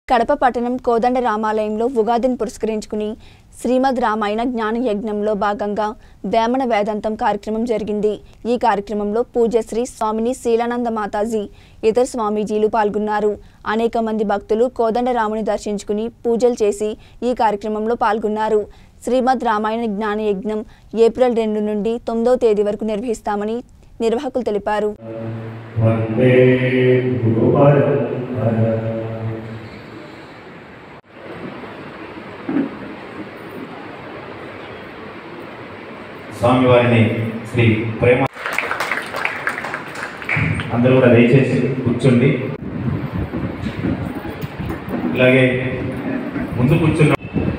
కడప పట్టణం కోదండ రామాలయంలో ఉగాదిని పురస్కరించుకుని శ్రీమద్ రామాయణ జ్ఞాన యజ్ఞంలో భాగంగా వేమన వేదాంతం కార్యక్రమం జరిగింది ఈ కార్యక్రమంలో పూజ్యశ్రీ స్వామిని శీలానంద మాతాజీ ఇతర స్వామీజీలు పాల్గొన్నారు అనేక మంది భక్తులు కోదండ రాముని దర్శించుకుని పూజలు చేసి ఈ కార్యక్రమంలో పాల్గొన్నారు శ్రీమద్ రామాయణ జ్ఞాన యజ్ఞం ఏప్రిల్ రెండు నుండి తొమ్మిదవ తేదీ వరకు నిర్వహిస్తామని నిర్వాహకులు తెలిపారు వందే గురుపరంపర స్వామివారిని శ్రీ ప్రేమ అందరూ కూడా దయచేసి కూర్చోండి ఇలాగే ముందు కూర్చున్న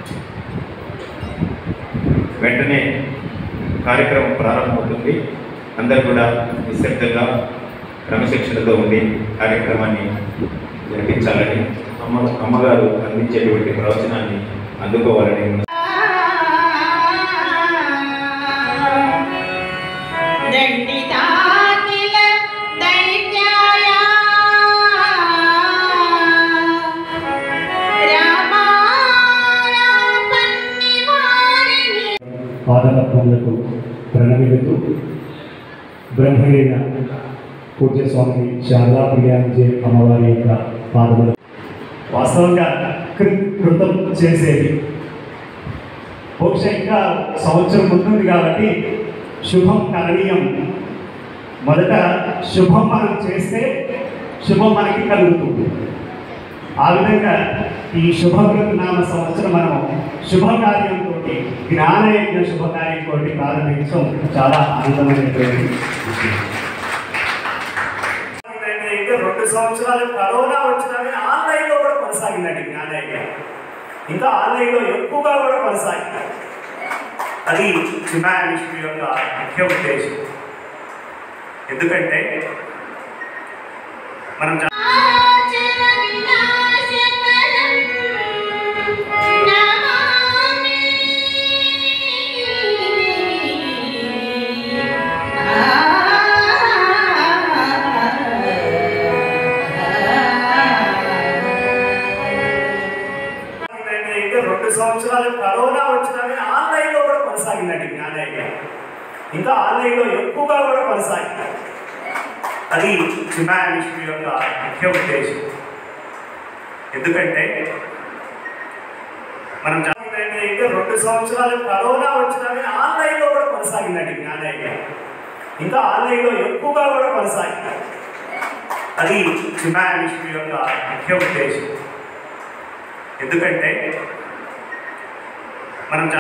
వెంటనే కార్యక్రమం ప్రారంభమవుతుంది అందరూ కూడా నిశ్శబ్దంగా క్రమశిక్షణతో ఉండి కార్యక్రమాన్ని జరిపించాలని అమ్మ అమ్మగారు అందించేటువంటి ప్రవచనాన్ని అందుకోవాలని దండితాకిల దైత్యాయ రామాయ పన్నివారిని పాదపద్మములకు ప్రణమిలుతూ బ్రహ్మలీన పూజ్య స్వామి శారదా ప్రియాంజే అమ్మవారి యొక్క పాదములు వాస్తవంగా కృ- కృతం చేసేది బహుశా ఇంకా సంవత్సరం ముందుంది కాబట్టి శుభం కరణీయం మొదట శుభం మనం చేస్తే శుభం మనకి కలుగుతుంది ఆ విధంగా ఈ శుభకృత నామ సంవత్సరం మనం శుభకార్యంతో జ్ఞానయజ్ఞ శుభకార్యంతో ప్రారంభించడం చాలా ఆనందమైనటువంటి విషయం ఇంకా రెండు సంవత్సరాలు కరోనా వచ్చినా కానీ ఆన్లైన్లో కూడా కొనసాగిందండి జ్ఞానయజ్ఞం ఇంకా ఆన్లైన్లో ఎక్కువగా కూడా కొనసాగింది అది హ్యుమానిస్ట్ యొక్క ముఖ్య ఉద్దేశం ఎందుకంటే మనం చా- ఆచర వినాశకరం నమామి ఏంటంటే ఇంకా రెండు సంవత్సరాలు కరోనా వచ్చినా కానీ ఆన్లైన్లో కూడా కొనసాగిందండి జ్ఞానయజ్ఞం ఇంకా ఆన్లైన్లో ఎక్కువగా కూడా కొనసాగింది అది హ్యుమానిస్ట్ యొక్క ముఖ్య ఉద్దేశం ఎందుకంటే మనం చా- ఏంటంటే ఇంకా రెండు సంవత్సరాలు కరోనా వచ్చినా కానీ ఆన్లైన్లో కూడా కొనసాగిందండి జ్ఞానయజ్ఞం ఇంకా ఆన్లైన్లో ఎక్కువగా కూడా కొనసాగింది అది హ్యుమానిస్ట్ యొక్క ముఖ్య ఉద్దేశం ఎందుకంటే మనం చా-